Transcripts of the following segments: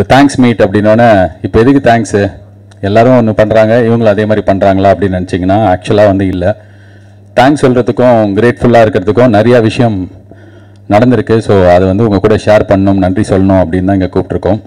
thanks meet அப்படின்னோடனே இப்போ எதுக்கு தேங்க்ஸு எல்லாரும் ஒன்று பண்ணுறாங்க இவங்களும் அதே மாதிரி பண்ணுறாங்களா அப்படின்னு நினச்சிங்கன்னா ஆக்சுவலாக வந்து இல்லை தேங்க்ஸ் சொல்கிறதுக்கும் கிரேட்ஃபுல்லாக இருக்கிறதுக்கும் நிறையா விஷயம் நடந்திருக்கு ஸோ அதை வந்து உங்கள் கூட ஷேர் பண்ணணும் நன்றி சொல்லணும் அப்படின்னு தான் இங்கே கூப்பிட்ருக்கோம்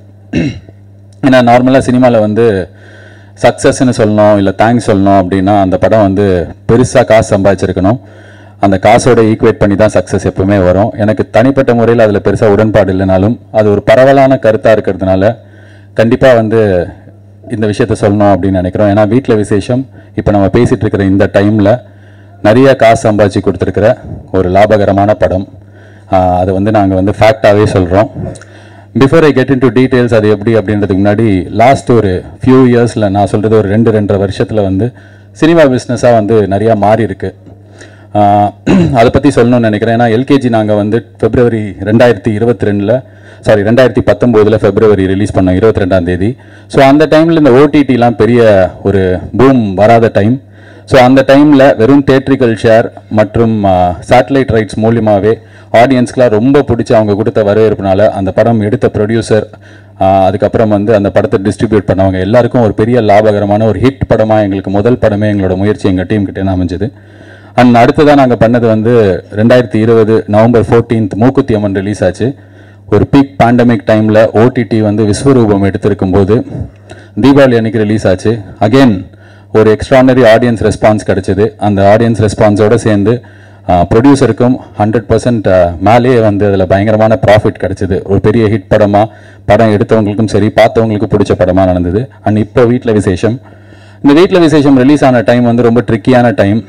ஏன்னா நார்மலாக சினிமாவில் வந்து சக்ஸஸ்ன்னு சொல்லணும் இல்லை தேங்க்ஸ் சொல்லணும் அப்படின்னா அந்த படம் வந்து பெருசாக காசு சம்பாதிச்சிருக்கணும் அந்த காசோட ஈக்குவேட் பண்ணி தான் சக்ஸஸ் எப்பவுமே வரும் எனக்கு தனிப்பட்ட முறையில் அதில் பெருசாக உடன்பாடு இல்லைனாலும் அது ஒரு பரவலான கருத்தாக இருக்கிறதுனால கண்டிப்பாக வந்து இந்த விஷயத்த சொல்லணும் அப்படின்னு நினைக்கிறோம் ஏன்னா வீட்டில் விசேஷம் இப்போ நம்ம பேசிகிட்டு இருக்கிற இந்த டைமில் நிறைய காசு சம்பாதிச்சு கொடுத்துருக்கிற ஒரு லாபகரமான படம் ஆஹ் அதை வந்து நாங்கள் வந்து ஃபேக்டாகவே சொல்கிறோம் before I get into details அது எப்படி அப்படின்றதுக்கு முன்னாடி லாஸ்ட் ஒரு ஃபியூ இயர்ஸில் நான் சொல்கிறது ஒரு ரெண்டு ரெண்டரை வருஷத்தில் வந்து சினிமா பிஸ்னஸாக வந்து நிறையா மாறி இருக்கு ஆஹ் அதை பற்றி சொல்லணும்னு நினைக்கிறேன் ஏன்னா எல்கேஜி நாங்கள் வந்து பிப்ரவரி ரெண்டாயிரத்தி இருபத்தி ரெண்டில் சாரி ரெண்டாயிரத்தி பத்தொம்போதில் பிப்ரவரி ரிலீஸ் பண்ணோம் இருபத்தி ரெண்டாம் தேதி ஸோ அந்த டைமில் இந்த ஓடிடிலாம் பெரிய ஒரு பூம் வராத டைம் ஸோ அந்த டைமில் வெறும் தேட்ரிக்கல் ஷேர் மற்றும் சேட்டலைட் ரைட்ஸ் மூலியமாகவே ஆடியன்ஸ்க்குலாம் ரொம்ப பிடிச்சி அவங்க கொடுத்த வரவேற்புனால அந்த படம் எடுத்த ப்ரொடியூசர் அதுக்கப்புறம் வந்து அந்த படத்தை டிஸ்ட்ரிபியூட் பண்ணவங்க எல்லாருக்கும் ஒரு பெரிய லாபகரமான ஒரு ஹிட் படமாக எங்களுக்கு முதல் படமே எங்களோட முயற்சி எங்கள் டீம் கிட்டே அமைஞ்சது அண்ட் அடுத்ததாக நாங்கள் பண்ணது வந்து ரெண்டாயிரத்தி இருபது நவம்பர் ஃபோர்டீன்த் மூக்குத்தி அம்மன் ரிலீஸ் ஆச்சு ஒரு பீக் பேண்டமிக் டைமில் ஓடிடி வந்து விஸ்வரூபம் எடுத்திருக்கும் போது தீபாவளி அன்னைக்கு ரிலீஸ் ஆச்சு அகெயின் ஒரு எக்ஸ்ட்ரானரி ஆடியன்ஸ் ரெஸ்பான்ஸ் கிடைச்சது அந்த ஆடியன்ஸ் ரெஸ்பான்ஸோட சேர்ந்து ப்ரொடியூசருக்கும் ஹண்ட்ரட் பர்சன்ட் மேலேயே வந்து அதில் பயங்கரமான ப்ராஃபிட் கிடைச்சது ஒரு பெரிய ஹிட் படமாக படம் எடுத்தவங்களுக்கும் சரி பார்த்தவங்களுக்கும் பிடிச்ச படமாக நடந்தது அண்ட் இப்போ வீட்டில் விசேஷம் இந்த வீட்டில் விசேஷம் ரிலீஸ் ஆன டைம் வந்து ரொம்ப ட்ரிக்கியான டைம்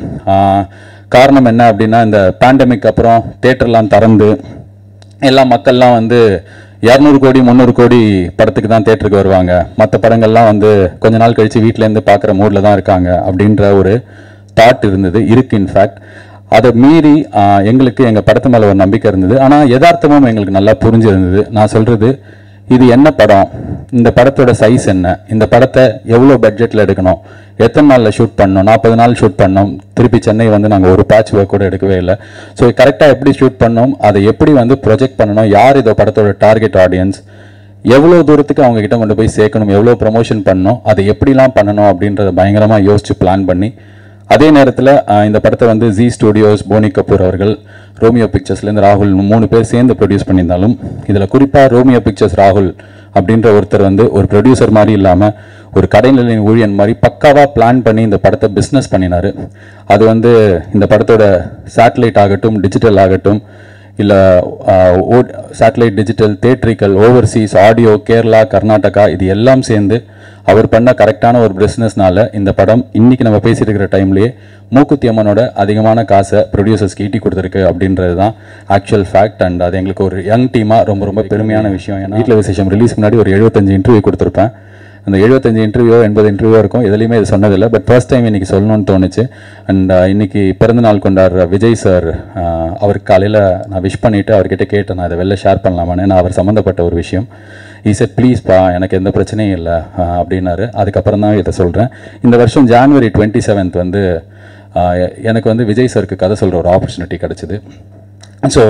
காரணம் என்ன அப்படின்னா இந்த பேண்டமிக் அப்புறம் தேட்டர்லாம் திறந்து எல்லா மக்கள்லாம் வந்து இரநூறு கோடி முந்நூறு கோடி படத்துக்கு தான் தேட்டருக்கு வருவாங்க மற்ற படங்கள்லாம் வந்து கொஞ்ச நாள் கழித்து வீட்டிலேருந்து பார்க்குற மூடில் தான் இருக்காங்க அப்படின்ற ஒரு தாட் இருந்தது இருக்கு இன்ஃபேக்ட் அதை மீறி ஆஹ், எங்களுக்கு எங்கள் படத்து மேலே ஒரு நம்பிக்கை இருந்தது ஆனால் யதார்த்தமும் எங்களுக்கு நல்லா புரிஞ்சிருந்தது நான் சொல்கிறது இது என்ன படம் இந்த படத்தோட சைஸ் என்ன இந்த படத்தை எவ்வளோ பட்ஜெட்டில் எடுக்கணும் எத்தனை நாளில் ஷூட் பண்ணணும் நாற்பது நாள் ஷூட் பண்ணோம் திருப்பி சென்னை வந்து நாங்கள் ஒரு பேட்ச் ஒர்க் கூட எடுக்கவே இல்லை ஸோ கரெக்டாக எப்படி ஷூட் பண்ணோம் அதை எப்படி வந்து ப்ரொஜெக்ட் பண்ணணும் யார் இந்த படத்தோட டார்கெட் ஆடியன்ஸ் எவ்வளோ தூரத்துக்கு அவங்க கிட்ட கொண்டு போய் சேர்க்கணும் எவ்வளோ ப்ரமோஷன் பண்ணணும் அதை எப்படிலாம் பண்ணணும் அப்படின்றத பயங்கரமாக யோசிச்சு பிளான் பண்ணி அதே நேரத்தில் இந்த படத்தை வந்து ஜி ஸ்டுடியோஸ் போனி கபூர் அவர்கள் ரோமியோ பிக்சர்ஸ்லேருந்து ராகுல் மூணு பேர் சேர்ந்து ப்ரொடியூஸ் பண்ணியிருந்தாலும் இதில் குறிப்பாக ரோமியோ பிக்சர்ஸ் ராகுல் அப்படின்ற ஒருத்தர் வந்து ஒரு ப்ரொடியூசர் மாதிரி இல்லாமல் ஒரு கடைநிலையின் ஊழியன் மாதிரி பக்காவாக பிளான் பண்ணி இந்த படத்தை பிஸ்னஸ் பண்ணினார் அது வந்து இந்த படத்தோட சேட்டலைட் ஆகட்டும் டிஜிட்டல் ஆகட்டும் இல்லை satellite digital theatrical overseas audio Kerala Karnataka இது எல்லாம் சேர்ந்து அவர் பண்ண கரெக்டான ஒரு பிஸ்னஸ்னால இந்த படம் இன்னைக்கு நம்ம பேசிட்டு இருக்கிற டைம்லயே மூக்குத்தி அம்மனோட அதிகமான காசை ப்ரொடியூசர்ஸ்க்கு ஈட்டி கொடுத்துருக்கு அப்படின்றது தான் ஆக்சுவல் ஃபேக்ட் அண்ட் அது எங்களுக்கு ஒரு யங் டீமாக ரொம்ப ரொம்ப பெருமையான விஷயம் ஏன்னா வீட்டில் விசேஷம் ரிலீஸ் முன்னாடி ஒரு எழுபத்தஞ்சு இன்டர்வியூ கொடுத்துருப்பேன் அந்த எழுபத்தஞ்சு இன்டர்வியூ எண்பது இன்டர்வியூ இருக்கும் எதுலையுமே இது சொன்னதில்லை பட் ஃபர்ஸ்ட் டைம் இன்னைக்கு சொல்லணும்னு தோணுச்சு அண்ட் இன்னைக்கு பிறந்த நாள் கொண்டாடுற விஜய் சார் அவருக்கு காலையில் நான் விஷ் பண்ணிவிட்டு அவர்கிட்ட கேட்டேன் நான் இதை வெளில ஷேர் பண்ணலாமான்னு நான் அவர் சம்மந்தப்பட்ட ஒரு விஷயம் ஈ said ப்ளீஸ்ப்பா எனக்கு எந்த பிரச்சனையும் இல்லை அப்படின்னாரு அதுக்கப்புறம் தான் இதை சொல்கிறேன் இந்த வருஷம் ஜான்வரி டுவெண்ட்டி செவன்த் வந்து ஆஹ், எ- எனக்கு வந்து விஜய் சாருக்கு கதை சொல்கிற ஒரு ஆப்பர்ச்சுனிட்டி கிடச்சிது ஸோ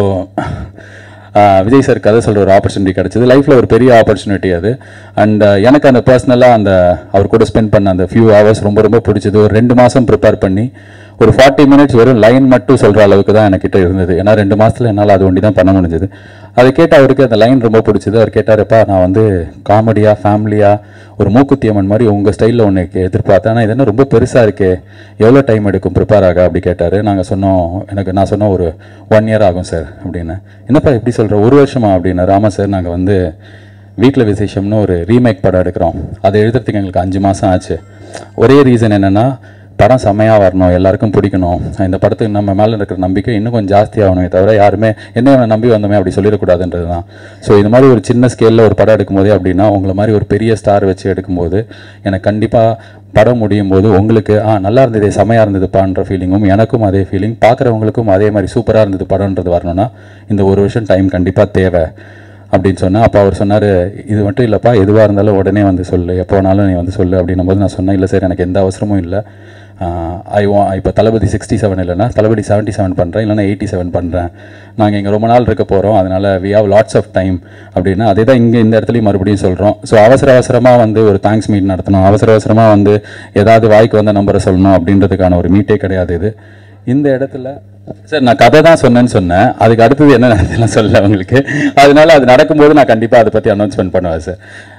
விஜய் சார் கதை சொல்கிற ஒரு ஆப்பர்ச்சுனிட்டி கிடச்சிது லைஃப்பில் ஒரு பெரிய ஆப்பர்ச்சுனிட்டி அது அண்ட் எனக்கு அந்த பர்சனலாக அந்த அவர் கூட ஸ்பெண்ட் பண்ண அந்த ஃபியூ ஹவர்ஸ் ரொம்ப ரொம்ப பிடிச்சது ஒரு ரெண்டு மாதம் ப்ரிப்பேர் பண்ணி ஒரு ஃபார்ட்டி மினிட்ஸ் வெறும் லைன் மட்டும் சொல்கிற அளவுக்கு தான் எனக்கிட்ட இருந்தது ஏன்னா ரெண்டு மாதத்தில் என்னால் அது ஒண்டி தான் பண்ண முடிஞ்சது அதை கேட்டு அவருக்கு அந்த லைன் ரொம்ப பிடிச்சது அவர் கேட்டாருப்பா நான் வந்து காமெடியாக ஃபேமிலியாக ஒரு மூக்குத்தி அம்மன் மாதிரி உங்கள் ஸ்டைலில் ஒன்று எதிர்பார்த்தேன் ஆனால் இது என்ன ரொம்ப பெருசாக இருக்கே எவ்வளோ டைம் எடுக்கும் ப்ரிப்பேர் ஆக அப்படி கேட்டார் நாங்கள் சொன்னோம் எனக்கு நான் சொன்னோம் ஒரு ஒன் இயர் ஆகும் சார் அப்படின்னு என்னப்பா எப்படி சொல்கிற ஒரு வருஷமா அப்படின்னாரு ஆமாம் சார் நாங்கள் வந்து வீட்டில் விசேஷம்னு ஒரு ரீமேக் படம் எடுக்கிறோம் அதை எழுதுறதுக்கு எங்களுக்கு அஞ்சு மாதம் ஆச்சு ஒரே ரீசன் என்னென்னா படம் செம்மையாக வரணும் எல்லாருக்கும் பிடிக்கணும் இந்த படத்துக்கு நம்ம மேலே இருக்கிற நம்பிக்கை இன்னும் கொஞ்சம் ஜாஸ்தியாகணுமே தவிர யாருமே என்ன இவனை நம்பி வந்தோமே அப்படி சொல்லிடக்கூடாதுன்றது தான் ஸோ இது மாதிரி ஒரு சின்ன ஸ்கேலில் ஒரு படம் எடுக்கும்போதே அப்படின்னா உங்களை மாதிரி ஒரு பெரிய ஸ்டார் வச்சு எடுக்கும்போது எனக்கு கண்டிப்பாக படம் முடியும் போது உங்களுக்கு ஆ நல்லா இருந்தது செமையாக இருந்ததுப்பான்ற ஃபீலிங்கும் எனக்கும் அதே ஃபீலிங் பார்க்குறவங்களுக்கும் அதே மாதிரி சூப்பராக இருந்தது படம்ன்றது வரணும்னா இந்த ஒரு வருஷம் டைம் கண்டிப்பாக தேவை அப்படின்னு சொன்னேன் அப்போ அவர் சொன்னார் இது மட்டும் இல்லைப்பா எதுவாக இருந்தாலும் உடனே வந்து சொல்லு எப்போ வேணாலும் நீ வந்து சொல்லு அப்படின்னும் போது நான் சொன்னேன் இல்லை சார் எனக்கு எந்த அவசரமும் இல்லை ஐ வா இப்போ தளபதி சிக்ஸ்டி செவன் இல்லைன்னா தளபதி செவன்ட்டி செவன் பண்ணுறேன் இல்லைன்னா எயிட்டி செவன் பண்ணுறேன் நாங்கள் இங்கே ரொம்ப நாள் இருக்க போகிறோம் அதனால் we have lots of time அப்படின்னா அதே தான் இங்கே இந்த இடத்துலையும் மறுபடியும் சொல்கிறோம் ஸோ அவசர அவசரமாக வந்து ஒரு தேங்க்ஸ் மீட் நடத்தணும் அவசர அவசரமாக வந்து ஏதாவது வாய்க்கு வந்த நம்பரை சொல்லணும் அப்படின்றதுக்கான ஒரு மீட்டே கிடையாது இது இந்த இடத்துல சார் நான் கதை தான் சொன்னேன்னு சொன்னேன் அதுக்கு அடுத்தது என்ன நடந்ததுலாம் சொல்லல உங்களுக்கு அதனால அது நடக்கும்போது நான் கண்டிப்பாக அதை பற்றி அனௌன்ஸ்மெண்ட் பண்ணுவேன் சார்